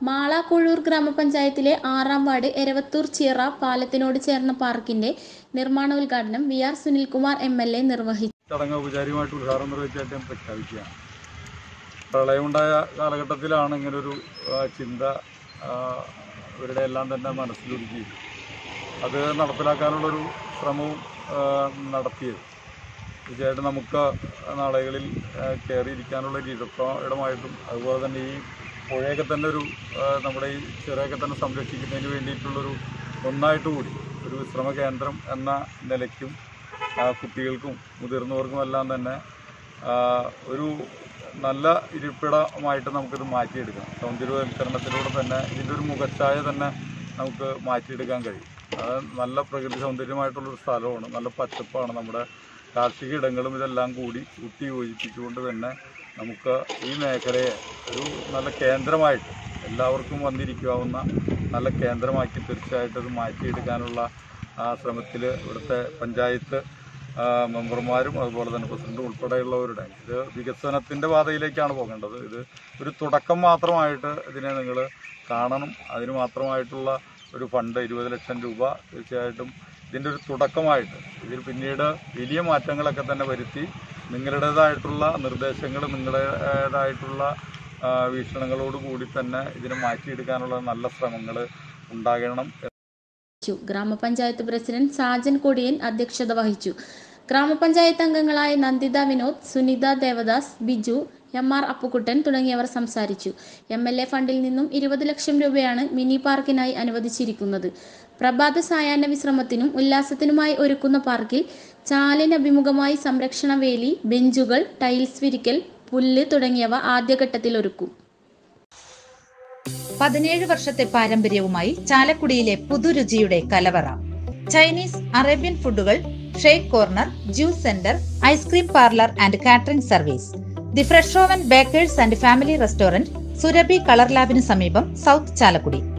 മാളാക്കൊഴൂർ ഗ്രാമപഞ്ചായത്തിലെ ആറാം വാർഡ് എരവത്തൂർ ചിറ പാലത്തിനോട് ചേർന്ന പാർക്കിന്റെ നിർമ്മാണോദ്ഘാടനം V R Sunilkumar M L A നിർവഹിച്ചു ചടങ്ങ് ഔപചാരികമായിട്ട് ഉദ്ഘാടനം നിർവഹിച്ചായിട്ട് ഞാൻ പ്രഖ്യാപിക്കുകയാണ് പ്രളയമുണ്ടായ കാലഘട്ടത്തിലാണ് ഇങ്ങനൊരു ആ, ചിന്ത ആ, ഇവരുടെ എല്ലാം തന്നെ മനസ്സിലൊരുക്കി അത് നടപ്പിലാക്കാനുള്ളൊരു ശ്രമവും ആ, നടത്തിയത് തീർച്ചയായിട്ടും നമുക്ക് നാളുകളിൽ ആ, കയറിയിരിക്കാനുള്ള ഒരു ഇടപ്പ ഇടമായിട്ടും അതുപോലെ തന്നെ ഈ പുഴയൊക്കെ തന്നെ ഒരു ആ, നമ്മുടെ ഈ ചിറയൊക്കെ തന്നെ സംരക്ഷിക്കുന്നതിന് വേണ്ടിയിട്ടുള്ളൊരു ഒന്നായിട്ട് കൂടി ഒരു വിശ്രമ കേന്ദ്രം എന്ന നിലയ്ക്കും ആ, കുട്ടികൾക്കും മുതിർന്നവർക്കും എല്ലാം തന്നെ ആ, ഒരു നല്ല ഇരിപ്പിടമായിട്ട് നമുക്കിത് മാറ്റിയെടുക്കാം സൗന്ദര്യവൽക്കരണത്തിലൂടെ തന്നെ ഇതിൻ്റെ ഒരു മുഖച്ഛായ തന്നെ നമുക്ക് മാറ്റിയെടുക്കാൻ കഴിയും അത് നല്ല പ്രകൃതി സൗന്ദര്യമായിട്ടുള്ളൊരു സ്ഥലമാണ് നല്ല പച്ചപ്പാണ് നമ്മുടെ കാർഷിക ഇടങ്ങളും ഇതെല്ലാം കൂടി കൂട്ടി യോജിപ്പിച്ചുകൊണ്ട് തന്നെ നമുക്ക് ഈ മേഖലയെ ഒരു നല്ല കേന്ദ്രമായിട്ട് എല്ലാവർക്കും വന്നിരിക്കാവുന്ന നല്ല കേന്ദ്രമാക്കി തീർച്ചയായിട്ടും അത് മാറ്റിയെടുക്കാനുള്ള ശ്രമത്തിൽ ഇവിടുത്തെ പഞ്ചായത്ത് ആ, മെമ്പർമാരും അതുപോലെ തന്നെ പ്രസിഡന്റ് ഉൾപ്പെടെയുള്ളവരുടെ ഇത് വികസനത്തിൻ്റെ പാതയിലേക്കാണ് പോകേണ്ടത് ഇത് ഒരു തുടക്കം മാത്രമായിട്ട് ഇതിനെ നിങ്ങൾ കാണണം അതിന് മാത്രമായിട്ടുള്ള ഒരു ഫണ്ട് ഇരുപത് ലക്ഷം രൂപ തീർച്ചയായിട്ടും ഇതിൻ്റെ ഒരു തുടക്കമായിട്ട് ഇതിൽ പിന്നീട് വലിയ മാറ്റങ്ങളൊക്കെ തന്നെ വരുത്തി നിങ്ങളുടേതായിട്ടുള്ള നിർദ്ദേശങ്ങൾ നിങ്ങളുടേതായിട്ടുള്ള ആ, വീക്ഷണങ്ങളോട് കൂടി തന്നെ ഇതിനെ മാറ്റിയെടുക്കാനുള്ള നല്ല ശ്രമങ്ങൾ ഉണ്ടാകണം വഹിച്ചു ഗ്രാമപഞ്ചായത്ത് പ്രസിഡന്റ് സാജൻ കൊടിയൻ അധ്യക്ഷത വഹിച്ചു ഗ്രാമപഞ്ചായത്ത് അംഗങ്ങളായ നന്ദിത വിനോദ് സുനിത ദേവദാസ് ബിജു എം ആർ അപ്പുക്കുട്ടൻ തുടങ്ങിയവർ സംസാരിച്ചു എം എൽ എ ഫണ്ടിൽ നിന്നും ഇരുപത് ലക്ഷം രൂപയാണ് മിനി പാർക്കിനായി അനുവദിച്ചിരിക്കുന്നത് പ്രഭാത സായാഹ്ന വിശ്രമത്തിനും ഉല്ലാസത്തിനുമായി ഒരുക്കുന്ന പാർക്കിൽ ചാലിനഭിമുഖമായി സംരക്ഷണ വേലി ബെഞ്ചുകൾ ടൈൽസ് വിരിക്കൽ പുല്ല് തുടങ്ങിയവ ആദ്യഘട്ടത്തിൽ ഒരുക്കും പതിനേഴ് വർഷത്തെ പാരമ്പര്യവുമായി ചാലക്കുടിയിലെ പുതുരുചിയുടെ കലവറ ചൈനീസ് അറേബ്യൻ ഫുഡുകൾ shake corner juice centre ice cream parlour and catering service the fresh oven bakers and family restaurant Surabhi colour ലാബിന് സമീപം സൗത്ത് ചാലക്കുടി